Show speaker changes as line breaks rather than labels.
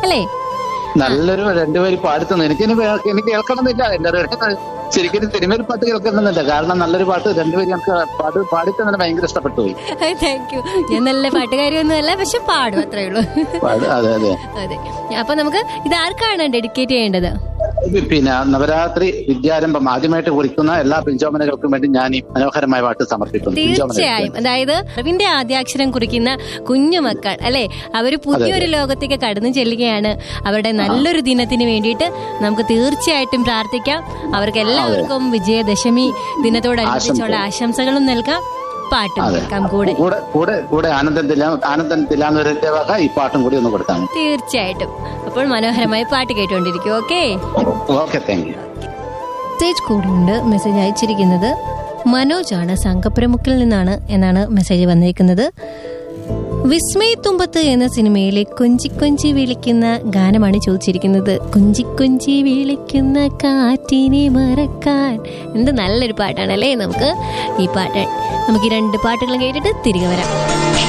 അല്ലേ
നല്ലൊരു രണ്ടുപേര് പാടുത്തുന്നു എനിക്ക് ഇനി വേ- എനിക്ക് കേൾക്കണമെന്നില്ല എന്റെ ഒരു- ശരിക്കും തിരുമേൽ പാട്ട് കേൾക്കണമെന്നില്ല കാരണം നല്ലൊരു പാട്ട് രണ്ടുപേരും എനിക്ക് പാട്ട് പാടിത്തന്നെ ഭയങ്കര ഇഷ്ടപ്പെട്ടു പോയി
താങ്ക് യു ഞാൻ നല്ല പാട്ടുകാരിയൊന്നും അല്ല പക്ഷെ പാടും അത്രേ ഉള്ളൂ
പാട്- അതെ അതെ
അതെ അപ്പൊ നമുക്ക് ഇത് ആർക്കാണ് ഡെഡിക്കേറ്റ് ചെയ്യേണ്ടത്
പിന്നെ നവരാത്രി വിദ്യാരംഭം ആദ്യമായിട്ട് കുറിക്കുന്ന എല്ലാ പിഞ്ചോമനകൾക്കും വേണ്ടി ഞാൻ ഈ മനോഹരമായ പാട്ട് സമർപ്പിക്കുന്നു പിഞ്ചോമന
തീർച്ചയായും അതായത് അറിവിന്റെ ആദ്യാക്ഷരം കുറിക്കുന്ന കുഞ്ഞു മക്കൾ അല്ലെ അവര് പുതിയൊരു ലോകത്തേക്ക് കടന്നു ചെല്ലുകയാണ് അവരുടെ നല്ലൊരു ദിനത്തിന് വേണ്ടിയിട്ട് നമുക്ക് തീർച്ചയായിട്ടും പ്രാർത്ഥിക്കാം അവർക്ക് എല്ലാവർക്കും വിജയദശമി ദിനത്തോടനുബന്ധിച്ചുള്ള ആശംസകളും നൽകാം പാട്ടും
അതെ.
കേൾക്കാം കൂടെ
കൂടെ കൂടെ കൂടെ ആനന്ദം തില ആനന്ദം തിലാന്നവരുടെ വക ഈ പാട്ടും കൂടി ഒന്ന് കൊടുത്താൽ മതി
തീർച്ചയായിട്ടും അപ്പോൾ മനോഹരമായ പാട്ട് കേട്ടുകൊണ്ടിരിക്കും okay
okay thank you
message കൂടിയുണ്ട് മെസ്സേജ് അയച്ചിരിക്കുന്നത് മനോജാണ് സംഘപ്രമുഖിൽ നിന്നാണ് എന്നാണ് മെസ്സേജ് വന്നിരിക്കുന്നത് വിസ്മയത്തുമ്പത്ത് എന്ന സിനിമയിലെ കൊഞ്ചി കൊഞ്ചി വിളിക്കുന്ന ഗാനമാണ് ചോദിച്ചിരിക്കുന്നത് കൊഞ്ചി കൊഞ്ചി വിളിക്കുന്ന കാറ്റിനെ മറക്കാൻ എന്ത് നല്ലൊരു പാട്ടാണല്ലേ നമുക്ക് ഈ പാട്ട് നമുക്ക് ഈ രണ്ട് പാട്ടുകളും കേട്ടിട്ട് തിരികെ വരാം